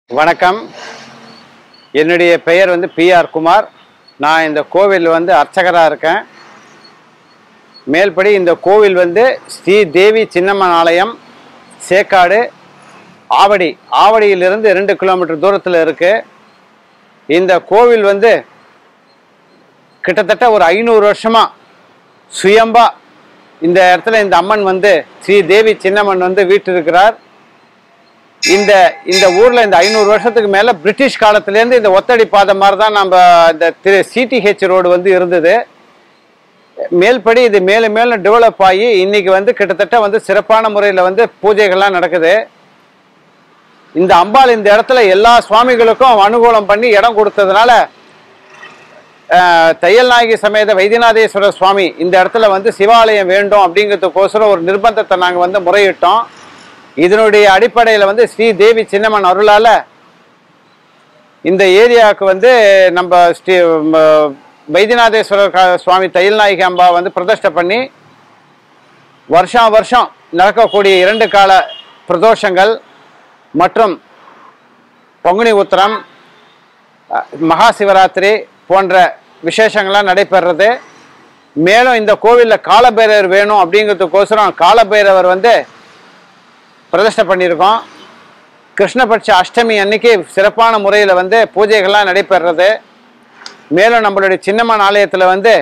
வணக்கம் என்னுடைய பெயர் வந்து பிஆர் குமார் நான் இந்த கோவில் வந்து அர்ச்சகராக இருக்கேன் மேல்படி இந்த கோவில் வந்து ஸ்ரீ தேவி சின்னம்மன் ஆலயம் சேக்காடு ஆவடி ஆவடியிலிருந்து ரெண்டு கிலோமீட்டர் தூரத்தில் இருக்கு இந்த கோவில் வந்து கிட்டத்தட்ட ஒரு ஐநூறு வருஷமா சுயம்பா இந்த இடத்துல இந்த அம்மன் வந்து ஸ்ரீ தேவி சின்னம்மன் வந்து வீட்டிருக்கிறார் இந்த இந்த ஊர்ல இந்த ஐநூறு வருஷத்துக்கு மேல பிரிட்டிஷ் காலத்திலேருந்து இந்த ஒத்தடி பாதை மாதிரி தான் நம்ம இந்த திரு சிடிஹெச் ரோடு வந்து இருந்தது மேல்படி இது மேலும் மேலும் டெவலப் ஆகி இன்னைக்கு வந்து கிட்டத்தட்ட வந்து சிறப்பான முறையில் வந்து பூஜைகள்லாம் நடக்குது இந்த அம்பாள் இந்த இடத்துல எல்லா சுவாமிகளுக்கும் அனுகூலம் பண்ணி இடம் கொடுத்ததுனால அஹ், தையல் நாயகி சமேத வைத்தியநாதேஸ்வரர் சுவாமி இந்த இடத்துல வந்து சிவாலயம் வேண்டும் அப்படிங்கிறதுக்கோசரம் ஒரு நிர்பந்தத்தை நாங்கள் வந்து முறையிட்டோம் இதனுடைய அடிப்படையில் வந்து ஸ்ரீ தேவி சின்னம்மன் அருளால இந்த ஏரியாவுக்கு வந்து நம்ம ஸ்ரீ ம, வைத்தியநாதேஸ்வரர் க- சுவாமி தையல் நாயகி அம்பா வந்து பிரதிஷ்டை பண்ணி வருஷம் வருஷம் நடக்கக்கூடிய இரண்டு கால பிரதோஷங்கள் மற்றும் பங்குனி உத்திரம் அஹ், மகா சிவராத்திரி போன்ற விசேஷங்கள்லாம் நடைபெறுறது மேலும் இந்த கோவிலில் காலபைரவர் வேணும் அப்படிங்கிறதுக்கோசரம் காலபைரவர் வந்து பிரதிஷ்டை பண்ணியிருக்கோம் கிருஷ்ணபட்ச அஷ்டமி அன்னைக்கு சிறப்பான முறையில் வந்து பூஜைகள்லாம் நடைபெறுறது மேலும் நம்மளுடைய சின்னம்மன் ஆலயத்தில் வந்து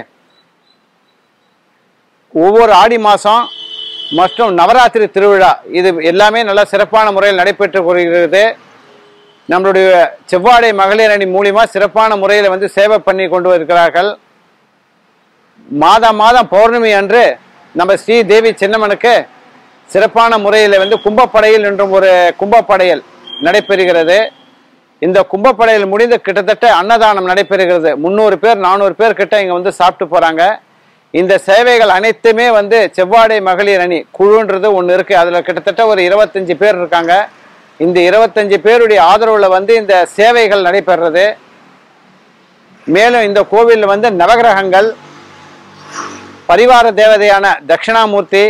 ஒவ்வொரு ஆடி மாதம் மற்றும் நவராத்திரி திருவிழா இது எல்லாமே நல்ல சிறப்பான முறையில் நடைபெற்று வருகிறது நம்மளுடைய செவ்வாடை மகளிர் அணி மூலியமா சிறப்பான முறையில் வந்து சேவை பண்ணி கொண்டு இருக்கிறார்கள் மாதம் மாதம் பௌர்ணமி அன்று நம்ம ஸ்ரீ தேவி சின்னம்மனுக்கு சிறப்பான முறையில் வந்து கும்பப்படையில் என்றும் ஒரு கும்பப்படையல் நடைபெறுகிறது இந்த கும்பப்படையல் முடிந்து கிட்டத்தட்ட அன்னதானம் நடைபெறுகிறது முந்நூறு பேர் நானூறு பேர் கிட்ட இங்கே வந்து சாப்பிட்டு போகிறாங்க இந்த சேவைகள் அனைத்துமே வந்து செவ்வாடை மகளிர் அணி குழுன்றது ஒன்று இருக்குது அதில் கிட்டத்தட்ட ஒரு இருபத்தஞ்சு பேர் இருக்காங்க இந்த இருபத்தஞ்சு பேருடைய ஆதரவில் வந்து இந்த சேவைகள் நடைபெறுறது மேலும் இந்த கோவிலில் வந்து நவகிரகங்கள் பரிவார தேவதையான தட்சிணாமூர்த்தி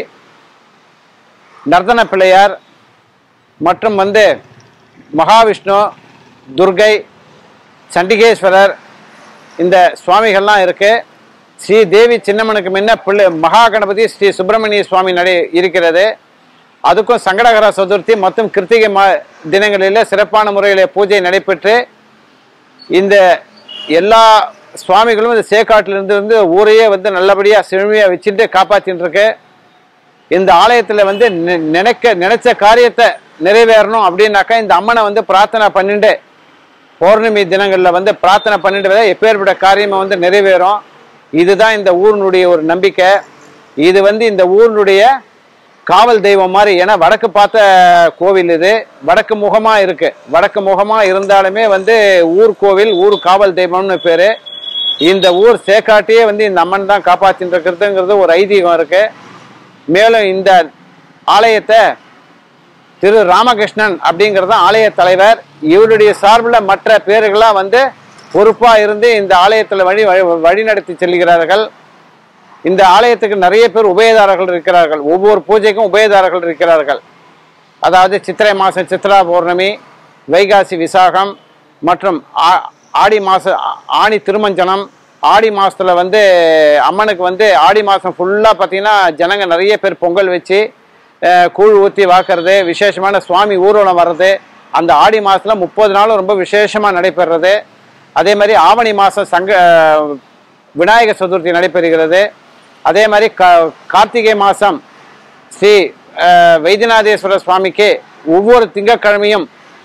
நர்தன பிள்ளையார் மற்றும் வந்து மகாவிஷ்ணு துர்கை சண்டிகேஸ்வரர் இந்த சுவாமிகள்லாம் இருக்கு ஸ்ரீ தேவி சின்னம்மனுக்கு முன்ன பிள்ளை மகா கணபதி ஸ்ரீ சுப்பிரமணிய சுவாமி நடை இருக்கிறது அதுக்கும் சங்கடகர சதுர்த்தி மற்றும் கிருத்திகை மா தினங்களில் சிறப்பான முறையில் பூஜை நடைபெற்று இந்த எல்லா சுவாமிகளும் இந்த சேக்காட்டிலிருந்து வந்து ஊரையே வந்து நல்லபடியாக செழுமையாக வச்சுட்டு காப்பாற்றின்னு இருக்கு இந்த ஆலயத்தில் வந்து நி- நினைக்க நினைச்ச காரியத்தை நிறைவேறணும் அப்படின்னாக்கா இந்த அம்மனை வந்து பிரார்த்தனை பண்ணிட்டு பௌர்ணமி தினங்களில் வந்து பிரார்த்தனை பண்ணிட்டு வந்தா எப்பேற்பட்ட காரியமும் வந்து நிறைவேறும் இதுதான் இந்த ஊரினுடைய ஒரு நம்பிக்கை இது வந்து இந்த ஊரினுடைய காவல் தெய்வம் மாதிரி ஏன்னா வடக்கு பார்த்த கோவில் இது வடக்கு முகமா இருக்கு வடக்கு முகமா இருந்தாலுமே வந்து ஊர் கோவில் ஊர் காவல் தெய்வம்னு பேரு இந்த ஊர் சேக்காட்டியே வந்து இந்த அம்மன் தான் காப்பாத்தின்னு இருக்கிறதுங்கிறது ஒரு ஐதீகம் இருக்கு மேலும் இந்த ஆலயத்தை திரு ராமகிருஷ்ணன் அப்படிங்கிறது தான் ஆலய தலைவர் இவருடைய சார்பில் மற்ற பேர்கள்லாம் வந்து பொறுப்பா இருந்து இந்த ஆலயத்தில் வழி வழி- வழிநடத்தி செல்கிறார்கள் இந்த ஆலயத்துக்கு நிறைய பேர் உபயதாரர்கள் இருக்கிறார்கள் ஒவ்வொரு பூஜைக்கும் உபயதாரர்கள் இருக்கிறார்கள் அதாவது சித்திரை மாதம் சித்ரா பௌர்ணமி வைகாசி விசாகம் மற்றும் ஆ- ஆடி மாச ஆணி திருமஞ்சனம் ஆடி மாசத்துல வந்து அம்மனுக்கு வந்து ஆடி மாதம் ஃபுல்லாக பார்த்தீங்கன்னா ஜனங்க நிறைய பேர் பொங்கல் வச்சு அஹ், கூழ் ஊற்றி வாக்குறது விசேஷமான சுவாமி ஊர்வலம் வர்றது அந்த ஆடி மாசத்துல முப்பது நாளும் ரொம்ப விசேஷமாக நடைபெறுறது அதே மாதிரி ஆவணி மாதம் சங்க விநாயகர் சதுர்த்தி நடைபெறுகிறது அதே மாதிரி கா கார்த்திகை மாதம் ஸ்ரீ அஹ், வைத்தியநாதேஸ்வரர் சுவாமிக்கு ஒவ்வொரு திங்கட்கிழமையும்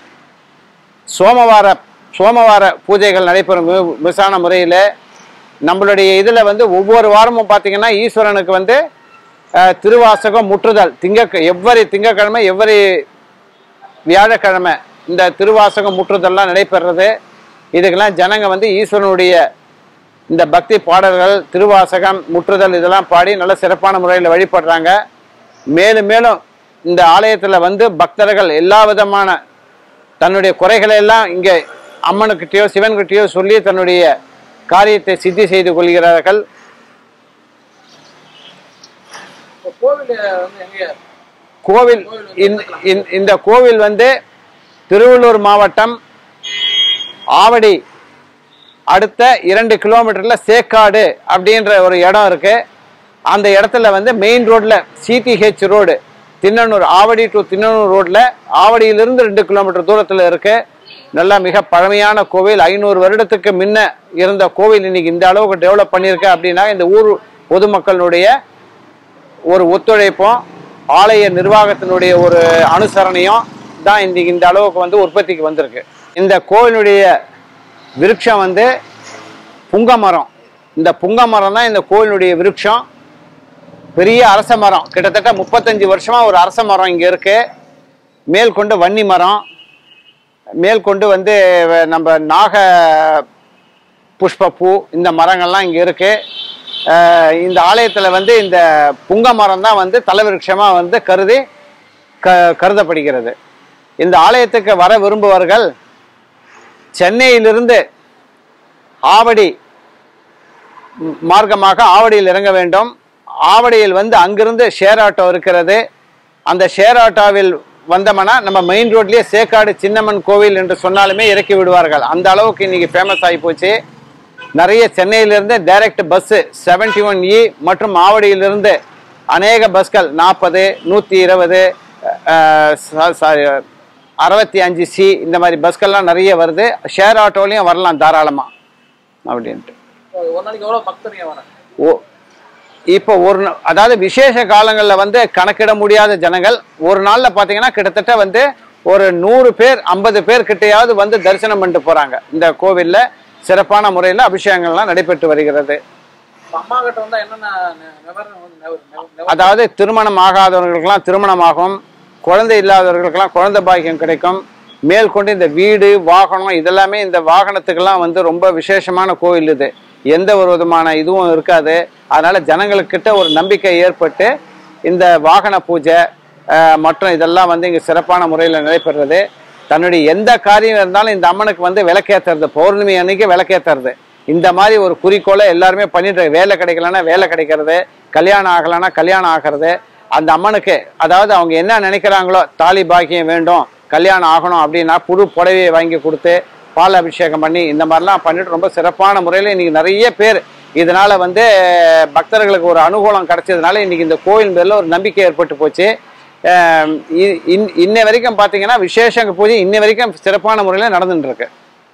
சோமவார சோமவார பூஜைகள் நடைபெறும் மி- மிசான முறையில் நம்மளுடைய இதில் வந்து ஒவ்வொரு வாரமும் பார்த்தீங்கன்னா ஈஸ்வரனுக்கு வந்து அஹ், திருவாசகம் முற்றுதல் திங்க எவ்வரி திங்கக்கிழமை எவ்வரி வியாழக்கிழமை இந்த திருவாசகம் முற்றுதல்லாம் நடைபெறுறது இதுக்கெல்லாம் ஜனங்க வந்து ஈஸ்வரனுடைய இந்த பக்தி பாடல்கள் திருவாசகம் முற்றுதல் இதெல்லாம் பாடி நல்ல சிறப்பான முறையில் வழிபடுறாங்க மேலும் மேலும் இந்த ஆலயத்தில் வந்து பக்தர்கள் எல்லா விதமான தன்னுடைய குறைகளை எல்லாம் இங்கே அம்மனுக்கிட்டேயோ சிவன்கிட்டயோ சொல்லி தன்னுடைய காரியத்தை சித்தி செய்து கொள்கிறார்கள் இப்போ கோவில் வந்து எங்க கோவில் இந்த- இந்த- இந்த கோவில் வந்து திருவள்ளூர் மாவட்டம் ஆவடி அடுத்த இரண்டு கிலோமீட்டர்ல சேக்காடு அப்படின்ற ஒரு இடம் இருக்கு அந்த இடத்துல வந்து மெயின் ரோட்ல CTH road Thinnanur Avadi to Thinnanur ரோட்ல ஆவடியிலிருந்து ரெண்டு கிலோமீட்டர் தூரத்துல இருக்கு நல்லா மிக பழமையான கோவில் ஐநூறு வருடத்துக்கு முன்ன இருந்த கோவில் இன்னைக்கு இந்த அளவுக்கு டெவலப் பண்ணியிருக்கு அப்படின்னா இந்த ஊர் பொதுமக்களுடைய ஒரு ஒத்துழைப்பும் ஆலய நிர்வாகத்தினுடைய ஒரு அனுசரணையும் தான் இன்னைக்கு இந்த அளவுக்கு வந்து உற்பத்திக்கு வந்திருக்கு இந்த கோவிலுடைய விருட்சம் வந்து புங்க மரம் இந்த புங்க மரம் தான் இந்த கோவிலுடைய விருட்சம் பெரிய அரச மரம் கிட்டத்தட்ட முப்பத்தஞ்சு வருஷமா ஒரு அரச மரம் இங்க இருக்கு மேல் கொண்டு வன்னி மரம் மேல் கொண்டு வந்து வ- நம்ம நாக புஷ்பப்பூ இந்த மரங்கள்லாம் இங்க இருக்கு அஹ் இந்த ஆலயத்துல வந்து இந்த புங்க மரம் தான் வந்து தலைவிருட்சமா வந்து கருதி க கருதப்படுகிறது இந்த ஆலயத்துக்கு வர விரும்புபவர்கள் சென்னையிலிருந்து ஆவடி ம், மார்க்கமாக ஆவடியில் இறங்க வேண்டும் ஆவடியில் வந்து அங்கிருந்து ஷேர் ஆட்டோ இருக்கிறது அந்த ஷேர் ஆட்டோவில் வந்தோம்னா நம்ம மெயின் ரோட்லயே சேக்காடு சின்னம்மன் கோவில் என்று சொன்னாலுமே இறக்கி விடுவார்கள் அந்த அளவுக்கு இன்னைக்கு ஃபேமஸ் ஆகி போச்சு நிறைய சென்னையிலிருந்து direct bus seventy one E மற்றும் ஆவடியிலிருந்து அநேக பஸ்கள் நாற்பது நூற்றி இருபது சாரி அறுபத்தி அஞ்சு சி இந்த மாதிரி பஸ்கள்லாம் நிறைய வருது ஷேர் ஆட்டோலையும் வரலாம் தாராளமாக அப்படின்ட்டு ஒரு நாளைக்கு எவ்வளவு பக்தர்கள் வராங்க ஓ இப்போ ஒரு நா- அதாவது விசேஷ காலங்களில் வந்து கணக்கிட முடியாத ஜனங்கள் ஒரு நாளில் பார்த்தீங்கன்னா கிட்டத்தட்ட வந்து ஒரு நூறு பேர் ஐம்பது பேர் கிட்டையாவது வந்து தரிசனம் பண்ணிட்டு போகிறாங்க இந்த கோவிலில் சிறப்பான முறையில் அபிஷேகங்கள்லாம் நடைபெற்று வருகிறது இப்ப அம்மா கிட்ட வந்தா என்னென்ன நி- நிவாரணம் வந்து நிவ- நிவ- நிவ- அதாவது திருமணம் ஆகாதவர்களுக்கெல்லாம் திருமணமாகும் குழந்தை இல்லாதவர்களுக்கெல்லாம் குழந்தை பாக்கியம் கிடைக்கும் மேற்கொண்டு இந்த வீடு வாகனம் இதெல்லாமே இந்த வாகனத்துக்கெல்லாம் வந்து ரொம்ப விசேஷமான கோவில் இது எந்த ஒரு விதமான இதுவும் இருக்காது அதனால ஜனங்களுக்கிட்ட ஒரு நம்பிக்கை ஏற்பட்டு இந்த வாகன பூஜை அஹ், மற்றும் இதெல்லாம் வந்து இங்கே சிறப்பான முறையில் நடைபெறுறது தன்னுடைய எந்த காரியம் இருந்தாலும் இந்த அம்மனுக்கு வந்து விளக்கேத்துறது பௌர்ணமி அன்னைக்கு விளக்கேத்துறது இந்த மாதிரி ஒரு குறிக்கோளை எல்லாருமே பண்ணிட்டு வேலை கிடைக்கலன்னா வேலை கிடைக்கிறது கல்யாணம் ஆகலைன்னா கல்யாணம் ஆகிறது அந்த அம்மனுக்கு அதாவது அவங்க என்ன நினைக்கிறாங்களோ தாலி பாக்கியம் வேண்டும் கல்யாணம் ஆகணும் அப்படின்னா புது புடவையை வாங்கி கொடுத்து பால் அபிஷேகம் பண்ணி இந்த மாதிரிலாம் பண்ணிட்டு ரொம்ப சிறப்பான முறையில் இன்னைக்கு நிறைய பேர் இதனால வந்து பக்தர்களுக்கு ஒரு அனுகூலம் கிடைச்சதுனால இன்னைக்கு இந்த கோயில் பேரில் ஒரு நம்பிக்கை ஏற்பட்டு போச்சு அஹ் இ- இன்- இன்ன வரைக்கும் பார்த்தீங்கன்னா விசேஷ பூஜை இன்ன வரைக்கும் சிறப்பான முறையில் நடந்துட்டு இருக்கு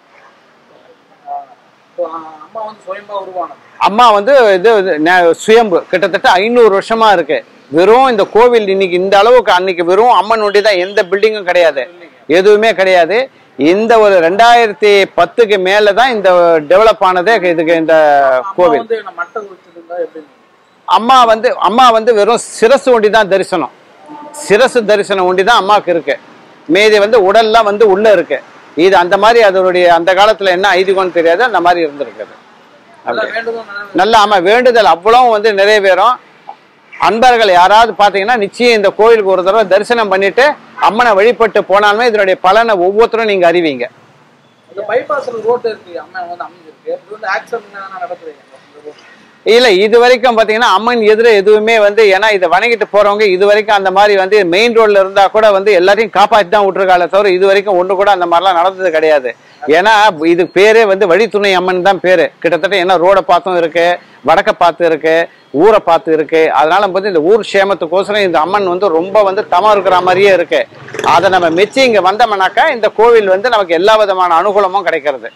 இப்போ, ஆ, அம்மா வந்து சுயம்பா உருவானது அம்மா வந்து இது இது ந- சுயம்பு கிட்டத்தட்ட ஐநூறு வருஷமா இருக்கு வெறும் இந்த கோவில் இன்னைக்கு இந்த அளவுக்கு அன்னைக்கு வெறும் அம்மன் ஒண்டி தான் எந்த பில்டிங்கும் கிடையாது எதுவுமே கிடையாது இந்த ஒரு ரெண்டாயிரத்தி பத்துக்கு மேல தான் இந்த டெவலப் ஆனதே இதுக்கு இந்த அம்மா கோவில் வந்து என்ன மட்டை குடிச்சிருந்தா எப்படி அம்மா வந்து அம்மா வந்து வெறும் சிரசு ஒண்டி தான் தரிசனம் சிரசு தரிசனம் ஒண்டி தான் அம்மாவுக்கு இருக்கு மீதி வந்து உடல்லாம் வந்து உள்ள இருக்கு இது அந்த மாதிரி அதனுடைய அந்த காலத்துல என்ன ஐதீகம்னு தெரியாது அந்த மாதிரி இருந்திருக்குது நல்லா வேண்டுதல் நிறைவே- நல்ல ஆமா வேண்டுதல் அவ்வளவும் வந்து நிறைவேறும் அன்பர்கள் யாராவது பார்த்தீங்கன்னா நிச்சயம் இந்த கோயிலுக்கு ஒரு தடவை தரிசனம் பண்ணிட்டு அம்மனை வழிபட்டு போனாலுமே இதனுடைய பலனை ஒவ்வொருத்தரும் நீங்க அறிவீங்க இந்த பைபாஸ் ரோட் இருக்கு அம்மா வந்து அமைஞ்சிருக்கு இது வந்து ஆக்சிடென்ட் நடக்குது இந்த road. இல்ல இது வரைக்கும் பாத்தீங்கன்னா அம்மன் எதிர எதுவுமே வந்து ஏன்னா இதை வணங்கிட்டு போறவங்க இது வரைக்கும் அந்த மாதிரி வந்து மெயின் ரோட்ல இருந்தா கூட வந்து எல்லாத்தையும் காப்பாத்தி தான் விட்டுருக்காளே தவிர இது வரைக்கும் ஒண்ணு கூட அந்த மாதிரிலாம் நடந்தது கிடையாது ஏன்னா இது பேரே வந்து வழித்துணை அம்மன் தான் பேரு கிட்டத்தட்ட என்ன ரோடை பார்த்தும் இருக்கு வடக்க பார்த்து இருக்கு ஊரை பார்த்து இருக்கு அதனால வந்து இந்த ஊர் சேமத்துக்கோசரம் இந்த அம்மன் வந்து ரொம்ப வந்து தமம் இருக்கிற மாதிரியே இருக்கு அதை நம்ம மெச்சி இங்க வந்தோம்னாக்கா இந்த கோவில் வந்து நமக்கு எல்லா விதமான அனுகூலமும் கிடைக்கிறது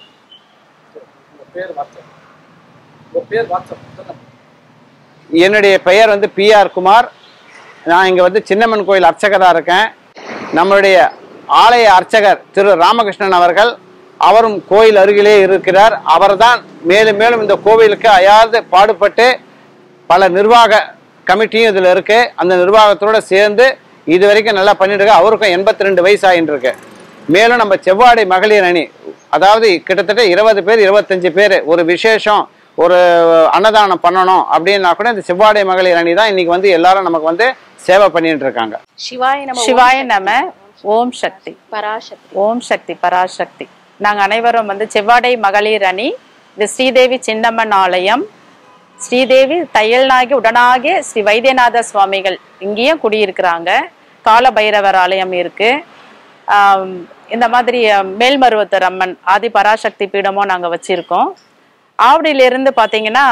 உங்க பேர் வாட்ஸ்அப் உங்க பேர் வாட்ஸ்அப் சொல்லுங்க என்னுடைய பெயர் வந்து பிஆர் குமார் நான் இங்கே வந்து சின்னம்மன் கோயில் அர்ச்சகராக இருக்கேன் நம்மளுடைய ஆலய அர்ச்சகர் திரு ராமகிருஷ்ணன் அவர்கள் அவரும் கோயில் அருகிலே இருக்கிறார் அவர்தான் மேலும் மேலும் இந்த கோவிலுக்கு அயாவது பாடுபட்டு பல நிர்வாக கமிட்டியும் இதில் இருக்கு அந்த நிர்வாகத்தோட சேர்ந்து இது வரைக்கும் நல்லா பண்ணிட்டு இருக்கு அவருக்கும் எண்பத்தி ரெண்டு வயசு ஆகிட்டு இருக்கு மேலும் நம்ம செவ்வாடை மகளிர் அணி அதாவது கிட்டத்தட்ட இருபது பேர் இருபத்தஞ்சு பேர் ஒரு விசேஷம் ஒரு அன்னதானம் பண்ணணும் அப்படின்னா கூட இந்த செவ்வாடை மகளிர் அணி தான் இன்னைக்கு வந்து எல்லாரும் நமக்கு வந்து சேவை பண்ணிட்டு இருக்காங்க சிவாய நம சிவாய நம ஓம் சக்தி பராசக்தி ஓம் சக்தி பராசக்தி நாங்க அனைவரும் வந்து செவ்வாடை மகளிர் அணி இது ஸ்ரீதேவி சின்னம்மன் ஆலயம் ஸ்ரீதேவி தையல்நாயகி உடனாகிய ஸ்ரீ வைத்தியநாத சுவாமிகள் இங்கேயும் குடியிருக்கிறாங்க கால பைரவர் ஆலயம் இருக்கு ஆம், இந்த மாதிரி அஹ், மேல்மருவத்தூர் அம்மன் ஆதி பராசக்தி பீடமும் நாங்க வச்சிருக்கோம் ஆவடியிலிருந்து பாத்தீங்கன்னா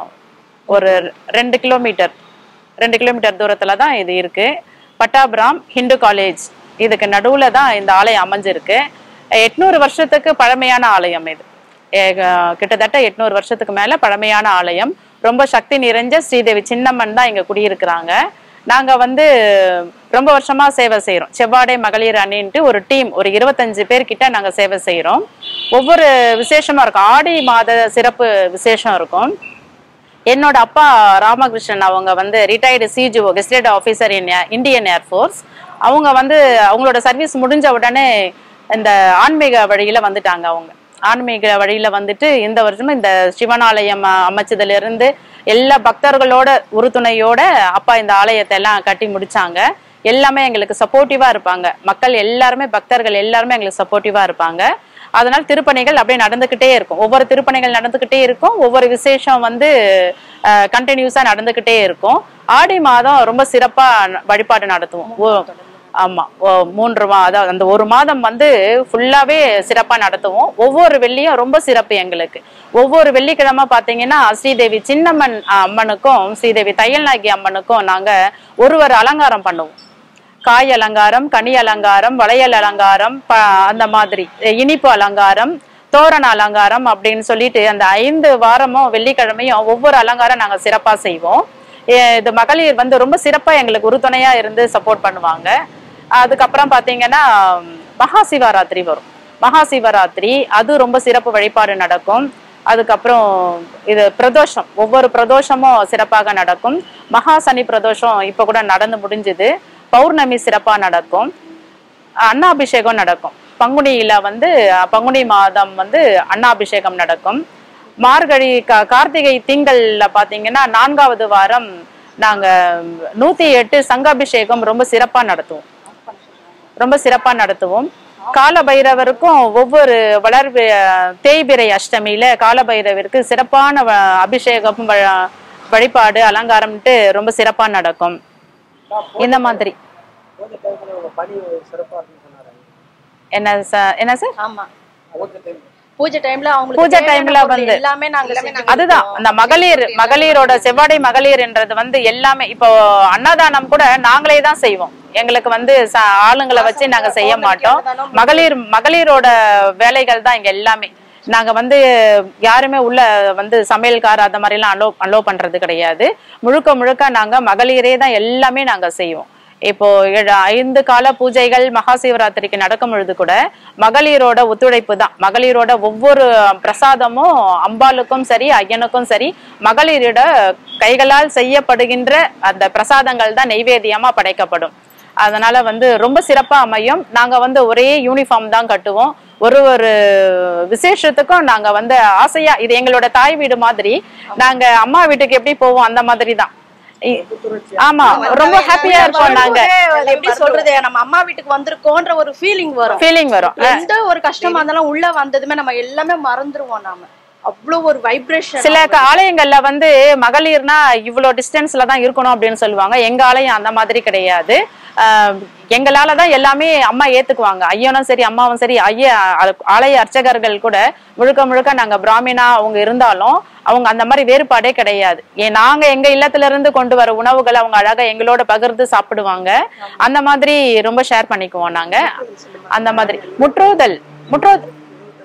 ஒரு ரெண்டு கிலோமீட்டர் ரெண்டு கிலோமீட்டர் தூரத்துல தான் இது இருக்கு பட்டாபுரம் ஹிந்து காலேஜ் இதுக்கு நடுவுல தான் இந்த ஆலயம் அமைஞ்சிருக்கு எட்நூறு வருஷத்துக்கு பழமையான ஆலயம் இது ஏக- கிட்டத்தட்ட எட்நூறு வருஷத்துக்கு மேல பழமையான ஆலயம் ரொம்ப சக்தி நிறைஞ்ச ஸ்ரீதேவி சின்னம்மன் தான் இங்க குடியிருக்கிறாங்க நாங்க வந்து ரொம்ப வருஷமா சேவை செய்றோம் செவ்வாடை மகளிர் அணின்ட்டு ஒரு டீம் ஒரு இருபத்தஞ்சு பேர் கிட்ட நாங்க சேவை செய்றோம் ஒவ்வொரு விசேஷமா இருக்கும் ஆடி மாத சிறப்பு விசேஷம் இருக்கும் என்னோட அப்பா ராமகிருஷ்ணன் அவங்க வந்து retired CGO gazetted officer in Indian air force அவங்க வந்து அவங்களோட சர்வீஸ் முடிஞ்ச உடனே இந்த ஆன்மீக வழியில வந்துட்டாங்க அவங்க ஆன்மீக வழியில வந்துட்டு இந்த வருஷமும் இந்த சிவனாலயம் அ- அமைச்சதுல இருந்து எல்லா பக்தர்களோட உறுதுணையோட அப்பா இந்த ஆலயத்தை எல்லாம் கட்டி முடிச்சாங்க எல்லாமே எங்களுக்கு சப்போர்ட்டிவா இருப்பாங்க மக்கள் எல்லாருமே பக்தர்கள் எல்லாருமே எங்களுக்கு சப்போர்ட்டிவா இருப்பாங்க அதனால திருப்பணிகள் அப்படியே நடந்துகிட்டே இருக்கும் ஒவ்வொரு திருப்பணிகள் நடந்துகிட்டே இருக்கும் ஒவ்வொரு விசேஷம் வந்து கண்டினியூஸா நடந்துகிட்டே இருக்கும் ஆடி மாதம் ரொம்ப சிறப்பா ந- வழிபாடு நடத்துவோம் ஓ- ஆமா ஓ, மூன்று மா அதாவது அந்த ஒரு மாதம் வந்து ஃபுல்லாவே சிறப்பா நடத்துவோம் ஒவ்வொரு வெள்ளியும் ரொம்ப சிறப்பு எங்களுக்கு ஒவ்வொரு வெள்ளிக்கிழமை பாத்தீங்கன்னா ஸ்ரீதேவி சின்னம்மன் அஹ், அம்மனுக்கும் ஸ்ரீதேவி தையல்நாயகி அம்மனுக்கும் நாங்க ஒரு ஒரு அலங்காரம் பண்ணுவோம் காய் அலங்காரம் கனி அலங்காரம் வளையல் அலங்காரம் ப- அந்த மாதிரி இனிப்பு அலங்காரம் தோரண அலங்காரம் அப்படின்னு சொல்லிட்டு அந்த ஐந்து வாரமும் வெள்ளிக்கிழமையும் ஒவ்வொரு அலங்காரம் நாங்க சிறப்பா செய்வோம் எ- இது மகளிர் வந்து ரொம்ப சிறப்பா எங்களுக்கு உறுதுணையா இருந்து சப்போர்ட் பண்ணுவாங்க அதுக்கப்புறம் பாத்தீங்கன்னா ம், மகா சிவராத்திரி வரும் மகா சிவராத்திரி அது ரொம்ப சிறப்பு வழிபாடு நடக்கும் அதுக்கப்புறம் இது பிரதோஷம் ஒவ்வொரு பிரதோஷமும் சிறப்பாக நடக்கும் மகா சனி பிரதோஷம் இப்ப கூட நடந்து முடிஞ்சுது பௌர்ணமி சிறப்பா நடக்கும் அன்னாபிஷேகம் நடக்கும் பங்குனியில வந்து அஹ், பங்குனி மாதம் வந்து அன்னாபிஷேகம் நடக்கும் மார்கழி கா- கார்த்திகை திங்கள்ல பாத்தீங்கன்னா நான்காவது வாரம் நாங்க நூத்தி எட்டு சங்காபிஷேகம் ரொம்ப சிறப்பா நடத்துவோம் ரொம்ப சிறப்பா நடத்துவோம் கால பைரவருக்கும் ஒவ்வொரு வளர் தேய்பிரை அஷ்டமியில கால பைரவருக்கு சிறப்பான வ- அபிஷேகம் வ- வழிபாடு அலங்காரம்ட்டு ரொம்ப சிறப்பா நடக்கும் இந்த மாதிரி பூஜை டைம்ல உங்க பணி சிறப்பா இருக்குன்னு சொன்னாரு என்ன சார் என்ன சார் ஆமா பூஜை டைம் பூஜை டைம்ல அவங்களுக்கு பூஜை தேவையான டைம்ல பொருள் வந்து- எல்லாமே நாங்க செஞ்சு அதுதான் கொடுப்போம். அந்த மகளிர் மகளிரோட செவ்வாடை மகளிர்ன்றது வந்து எல்லாமே இப்போ அன்னதானம் கூட நாங்களே தான் செய்வோம் எங்களுக்கு வந்து ச- ஆளுங்களை வச்சு நாங்க செய்ய மாட்டோம் மகளிர் மகளிரோட வேலைகள் தான் இங்க எல்லாமே நாங்க வந்து யாருமே உள்ள வந்து சமையல்கார் அந்த மாதிரி எல்லாம் அலோ அலோ பண்றது கிடையாது முழுக்க முழுக்க நாங்க மகளிரே தான் எல்லாமே நாங்க செய்வோம் இப்போ ஏழு- ஐந்து கால பூஜைகள் மகா சிவராத்திரிக்கு நடக்கும் பொழுது கூட மகளிரோட ஒத்துழைப்பு தான் மகளிரோட ஒவ்வொரு பிரசாதமும் அம்பாளுக்கும் சரி ஐயனுக்கும் சரி மகளிரோட கைகளால் செய்யப்படுகின்ற அந்த பிரசாதங்கள் தான் நெய்வேத்தியமா படைக்கப்படும் அதனால வந்து ரொம்ப சிறப்பா அமையும் நாங்க வந்து ஒரே யூனிஃபார்ம் தான் கட்டுவோம் ஒரு ஒரு விசேஷத்துக்கும் நாங்க வந்து ஆசையா இது எங்களோட தாய் வீடு மாதிரி நாங்க அம்மா வீட்டுக்கு எப்படி போவோம் அந்த மாதிரி தான் இ- ஆமா ரொம்ப ஹாப்பியா இருப்போம் நாங்க வரும்போதே அது எப்படி சொல்றது நம்ம அம்மா வீட்டுக்கு வந்திருக்கோன்ற ஒரு ஃபீலிங் வரும் ஃபீலிங் வரும் எந்த ஒரு கஷ்டமா இருந்தாலும் உள்ள வந்ததுமே நம்ம எல்லாமே மறந்துருவோம் நாம அவ்வளவு ஒரு வைப்ரேஷன் சில க- ஆலயங்கள்ல வந்து மகளிர்னா இவ்வளவு டிஸ்டன்ஸ்ல தான் இருக்கணும் அப்படின்னு சொல்லுவாங்க எங்க ஆலயம் அந்த மாதிரி கிடையாது ஆஹ் எங்களால தான் எல்லாமே அம்மா ஏத்துக்குவாங்க ஐயனும் சரி அம்மாவும் சரி ஐய அ- ஆலய அர்ச்சகர்கள் கூட முழுக்க முழுக்க நாங்க பிராமினா அவங்க இருந்தாலும் அவங்க அந்த மாதிரி வேறுபாடே கிடையாது ஏன் நாங்க எங்க இல்லத்துல இருந்து கொண்டு வர உணவுகளை அவங்க அழகா எங்களோட பகிர்ந்து சாப்பிடுவாங்க அந்த மாதிரி ரொம்ப ஷேர் பண்ணிக்குவோம் நாங்க அந்த மாதிரி முற்றோதல் முற்றோதல்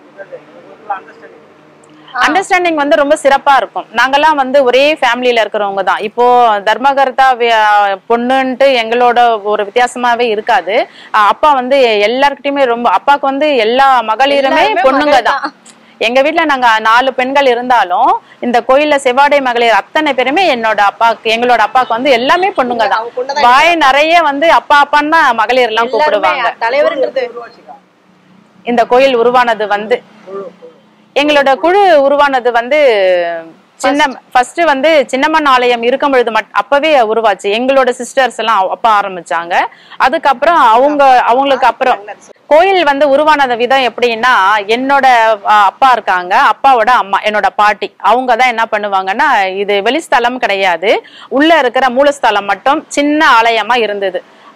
அண்டர்ஸ்டாண்டிங் வந்து ரொம்ப சிறப்பா இருக்கும் நாங்கெல்லாம் வந்து ஒரே ஃபேமிலியில இருக்கிறவங்க தான் இப்போ தர்மகர்த்தா வி- பொண்ணுன்ட்டு எங்களோட ஒரு வித்தியாசமாவே இருக்காது அஹ் அப்பா வந்து எல்லார்கிட்டயுமே ரொம்ப அப்பாவுக்கு வந்து எல்லா மகளிருமே எல்லாருமே பொண்ணுங்க மகள் தான் எங்க வீட்ல நாங்க நாலு பெண்கள் இருந்தாலும் இந்த கோயில்ல செவ்வாடை மகளிர் அத்தனை பேருமே என்னோட அப்பாக்கு எங்களோட அப்பாக்கு வந்து எல்லாமே பொண்ணுங்க தான் வாய் நிறைய வந்து அப்பா அப்பான்னு தான் மகளிர் எல்லாம் கூப்பிடுவாங்க தலைவருங்கிறது இந்த கோயில் உருவானது வந்து எங்களோட குழு உருவானது வந்து சின்ன ஃபர்ஸ்ட் வந்து சின்னம்மன் ஆலயம் இருக்கும் பொழுது மட் அப்பவே உருவாச்சு எங்களோட சிஸ்டர்ஸ் எல்லாம் அப்ப ஆரம்பிச்சாங்க அதுக்கப்புறம் அவங்க அவங்களுக்கு அப்புறம் கோயில் வந்து உருவானத விதம் எப்படின்னா என்னோட அஹ், அப்பா இருக்காங்க அப்பாவோட அம்மா என்னோட பாட்டி அவங்க தான் என்ன பண்ணுவாங்கன்னா இது வெளிஸ்தலம் கிடையாது உள்ள இருக்கிற மூலஸ்தலம் மட்டும் சின்ன ஆலயமா இருந்தது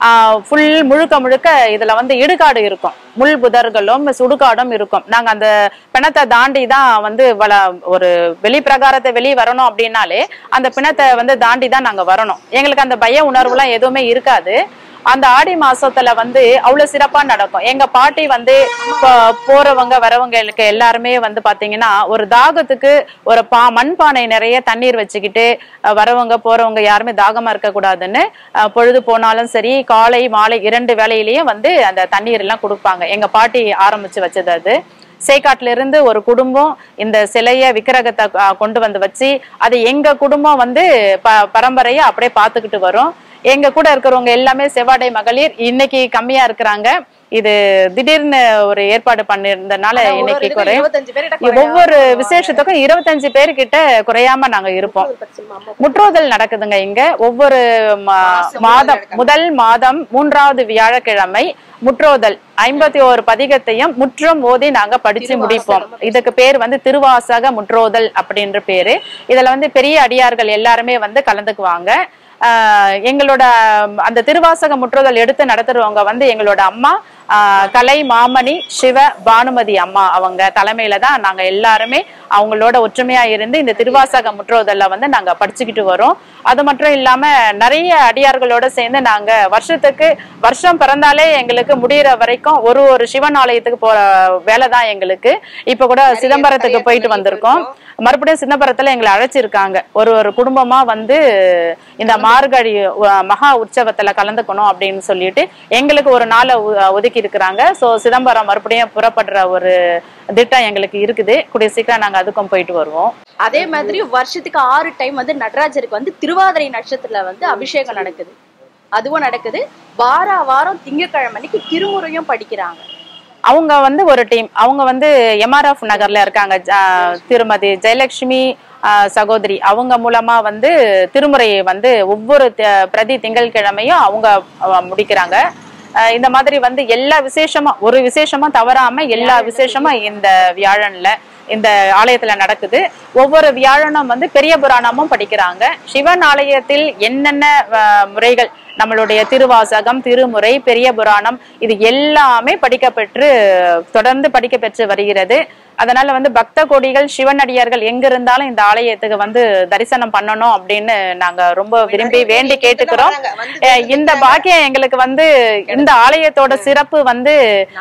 ஃபுல் முழுக்க முழுக்க இதுல வந்து இடுகாடு இருக்கும் முள் புதர்களும் சுடுகாடும் இருக்கும் நாங்க அந்த பிணத்தை தாண்டி தான் வந்து வள ஒரு வெளி பிரகாரத்தை வெளியே வரணும் அப்படின்னாலே அந்த பிணத்தை வந்து தாண்டி தான் நாங்க வரணும் எங்களுக்கு அந்த பய உணர்வுலாம் எதுவுமே இருக்காது அந்த ஆடி மாசத்துல வந்து அவ்வளவு சிறப்பா நடக்கும் எங்க பாட்டி வந்து போ- போறவங்க வரவங்களுக்கு எல்லாருமே வந்து பாத்தீங்கன்னா ஒரு தாகத்துக்கு ஒரு பா மண்பானை நிறைய தண்ணீர் வச்சுக்கிட்டு அஹ், வரவங்க போறவங்க யாருமே தாகமா இருக்க கூடாதுன்னு அஹ், பொழுது போனாலும் சரி காலை மாலை இரண்டு வேளையிலயும் வந்து அந்த தண்ணீர் எல்லாம் கொடுப்பாங்க எங்க பாட்டி ஆரம்பிச்சு வச்சது அது சேக்காட்டுல இருந்து ஒரு குடும்பம் இந்த சிலைய விக்கிரகத்தை அஹ், கொண்டு வந்து வச்சு அது எங்க குடும்பம் வந்து ப பரம்பரையா அப்படியே பார்த்துக்கிட்டு வரும் எங்க கூட இருக்கிறவங்க எல்லாமே செவ்வாடை மகளிர் இன்னைக்கு கம்மியா இருக்கிறாங்க இது திடீர்னு ஒரு ஏற்பாடு பண்ணிருந்தனால ஆனா ஒரு ஒரு இன்னைக்கு இதுக்கு குறை 25 பேர்கிட்ட குறையாம ஒவ்வொரு விசேஷத்துக்கும் இருபத்தஞ்சு பேர் கிட்ட குறையாம நாங்க இருப்போம் முற்றோதல் நடக்குதுங்க இங்க ஒவ்வொரு மா- மாதம் முதல் மாதம் மூன்றாவது வியாழக்கிழமை முற்றோதல் ஐம்பத்தி ஓரு பதிகத்தையும் முற்றும் ஓதி நாங்க படிச்சு முடிப்போம் இதுக்கு பேர் வந்து திருவாசக முற்றோதல் அப்படின்ற பேரு இதுல வந்து பெரிய அடியார்கள் எல்லாருமே வந்து கலந்துக்குவாங்க ஆஹ் எங்களோட அந்த திருவாசக முற்றுதல் எடுத்து நடத்துறவங்க வந்து எங்களோட அம்மா ஆஹ் கலை மாமணி சிவ பானுமதி அம்மா அவங்க தலைமையில தான் நாங்க எல்லாருமே அவங்களோட ஒற்றுமையா இருந்து இந்த திருவாசக முற்றுதல்ல வந்து நாங்க படிச்சுக்கிட்டு வரோம் அது மட்டும் இல்லாம நிறைய அடியார்களோட சேர்ந்து நாங்க வருஷத்துக்கு வருஷம் பிறந்தாலே எங்களுக்கு முடியிற வரைக்கும் ஒரு ஒரு சிவன் ஆலயத்துக்கு போற வேலை தான் எங்களுக்கு இப்ப கூட சிதம்பரத்துக்கு போயிட்டு வந்திருக்கோம் மறுபடியும் சிதம்பரத்துல எங்களை அழைச்சிருக்காங்க ஒரு ஒரு குடும்பமா வந்து இந்த மார்கழி அஹ், மகா உற்சவத்துல கலந்துக்கணும் அப்படின்னு சொல்லிட்டு எங்களுக்கு ஒரு நாளை ஒ- ஒதுக்கி இருக்கிறாங்க சோ சிதம்பரம் மறுபடியும் புறப்படுற ஒரு திட்டம் எங்களுக்கு இருக்குது கூடிய சீக்கிரம் நாங்க அதுக்கும் போயிட்டு வருவோம் அதே மாதிரி வருஷத்துக்கு ஆறு டைம் வந்து நடராஜருக்கு வந்து திருவாதிரை நட்சத்திரத்துல வந்து அபிஷேகம் நடக்குது அதுவும் நடக்குது வார வாரம் திங்கட்கிழமை அன்னைக்கு திருமுறையும் படிக்கிறாங்க அவங்க வந்து ஒரு டீம் அவங்க வந்து எம்ஆர்எஃப் நகர்ல இருக்காங்க ஜ- திருமதி ஜெயலட்சுமி ஆஹ், சகோதரி அவங்க மூலமா வந்து திருமுறையை வந்து ஒவ்வொரு த- பிரதி திங்கட்கிழமையும் அவங்க அஹ், முடிக்கிறாங்க ஆஹ், இந்த மாதிரி வந்து எல்லா விசேஷமும் ஒரு விசேஷமா தவறாம எல்லா விசேஷமும் இந்த வியாழன்ல இந்த ஆலயத்துல நடக்குது ஒவ்வொரு வியாழனும் வந்து பெரிய புராணமும் படிக்கிறாங்க சிவன் ஆலயத்தில் என்னென்ன ஆஹ், முறைகள் நம்மளுடைய திருவாசகம் திருமுறை பெரிய புராணம் இது எல்லாமே படிக்கப்பெற்று தொடர்ந்து படிக்கப்பெற்று வருகிறது அதனால வந்து பக்த கோடிகள் சிவனடியார்கள் எங்க இருந்தாலும் இந்த ஆலயத்துக்கு வந்து தரிசனம் பண்ணணும் அப்படின்னு நாங்க ரொம்ப விரும்பி வேண்டி கேட்டுக்கிறோம் அஹ் இந்த பாக்கியம் எங்களுக்கு வந்து இந்த ஆலயத்தோட சிறப்பு வந்து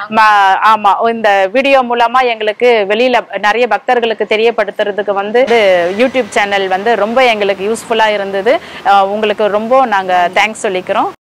ம- ஆமா இந்த வீடியோ மூலமா எங்களுக்கு வெளியில நிறைய பக்தர்களுக்கு தெரியப்படுத்துறதுக்கு வந்து இது யூடியூப் சேனல் வந்து ரொம்ப எங்களுக்கு யூஸ்ஃபுல்லா இருந்தது அஹ் உங்களுக்கு ரொம்ப நாங்க தேங்க்ஸ் சொல்லிக்கிறோம்